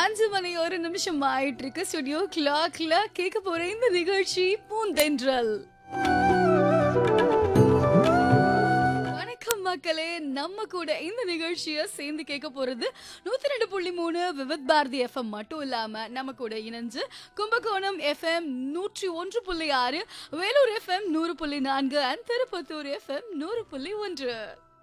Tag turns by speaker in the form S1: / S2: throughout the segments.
S1: அஞ்சு மணி ஒரு நிமிஷம் ஆயிட்டு இருக்கு ஸ்டுடியோ கிளாக்ல கேட்க போற இந்த நிகழ்ச்சி பூந்தென்றல் வணக்கம் மக்களே நம்ம கூட இந்த நிகழ்ச்சியை சேர்ந்து கேட்க போறது நூத்தி ரெண்டு புள்ளி மூணு விவித் பாரதி எஃப்எம் மட்டும் இல்லாம நம்ம கூட இணைஞ்சு கும்பகோணம் எஃப்எம் நூற்றி ஒன்று புள்ளி ஆறு வேலூர் எஃப்எம் நூறு புள்ளி நான்கு அண்ட் திருப்பத்தூர் எஃப்எம் நூறு புள்ளி ஒன்று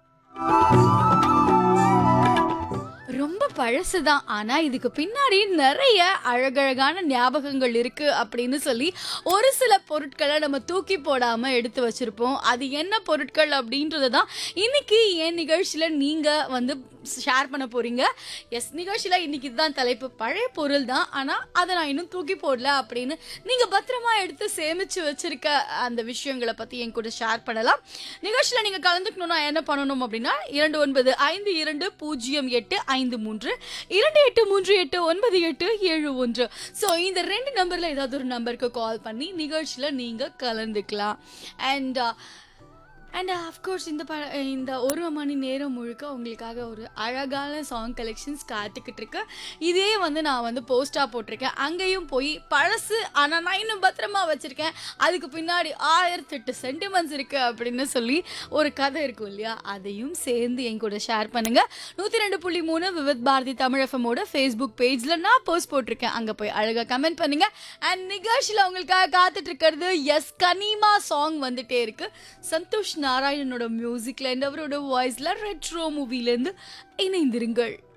S1: ரொம்ப பழசுதான் ஆனா இதுக்கு பின்னாடி நிறைய அழகழகான ஞாபகங்கள் இருக்கு அப்படின்னு சொல்லி ஒரு சில பொருட்களை நம்ம தூக்கி போடாம எடுத்து வச்சிருப்போம் அது என்ன பொருட்கள் அப்படின்றது தான் இன்னைக்கு என் நிகழ்ச்சியில நீங்க வந்து ஷேர் பண்ண போறீங்க எஸ் நிகழ்ச்சியில இன்னைக்கு இதுதான் தலைப்பு பழைய பொருள் தான் ஆனா அதை நான் இன்னும் தூக்கி போடல அப்படின்னு நீங்க பத்திரமா எடுத்து சேமிச்சு வச்சிருக்க அந்த விஷயங்களை பத்தி என் கூட ஷேர் பண்ணலாம் நிகழ்ச்சியில நீங்க கலந்துக்கணும்னா என்ன பண்ணணும் அப்படின்னா இரண்டு ஒன்பது ஐந்து இரண்டு பூஜ்ஜியம் எட்டு ஐந்து மூன்று இரண்டு எட்டு மூன்று எட்டு ஒன்பது எட்டு ஏழு ஒன்று ஸோ இந்த ரெண்டு நம்பர்ல ஏதாவது ஒரு நம்பருக்கு கால் பண்ணி நிகழ்ச்சியில நீங்க கலந்துக்கலாம் அண்ட் அண்ட் அஃப்கோர்ஸ் இந்த ப இந்த ஒரு மணி நேரம் முழுக்க உங்களுக்காக ஒரு அழகான சாங் கலெக்ஷன்ஸ் காத்துக்கிட்டு இருக்கு இதே வந்து நான் வந்து போஸ்டாக போட்டிருக்கேன் அங்கேயும் போய் பழசு ஆனால் நான் இன்னும் பத்திரமா வச்சுருக்கேன் அதுக்கு பின்னாடி ஆயிரத்தெட்டு சென்டிமெண்ட்ஸ் இருக்குது அப்படின்னு சொல்லி ஒரு கதை இருக்கும் இல்லையா அதையும் சேர்ந்து என் கூட ஷேர் பண்ணுங்கள் நூற்றி ரெண்டு புள்ளி மூணு விவித் பாரதி தமிழ் எஃப்எம்மோட ஃபேஸ்புக் பேஜில் நான் போஸ்ட் போட்டிருக்கேன் அங்கே போய் அழகாக கமெண்ட் பண்ணுங்கள் அண்ட் நிகழ்ச்சியில் உங்களுக்காக காத்துட்டு இருக்கிறது எஸ் கனிமா சாங் வந்துட்டே இருக்கு சந்தோஷ் நாராயணனோட மியூசிக்ல அண்ட் அவரோட வாய்ஸ்ல ரெட்ரோ மூவிலேருந்து இணைந்திருங்கள்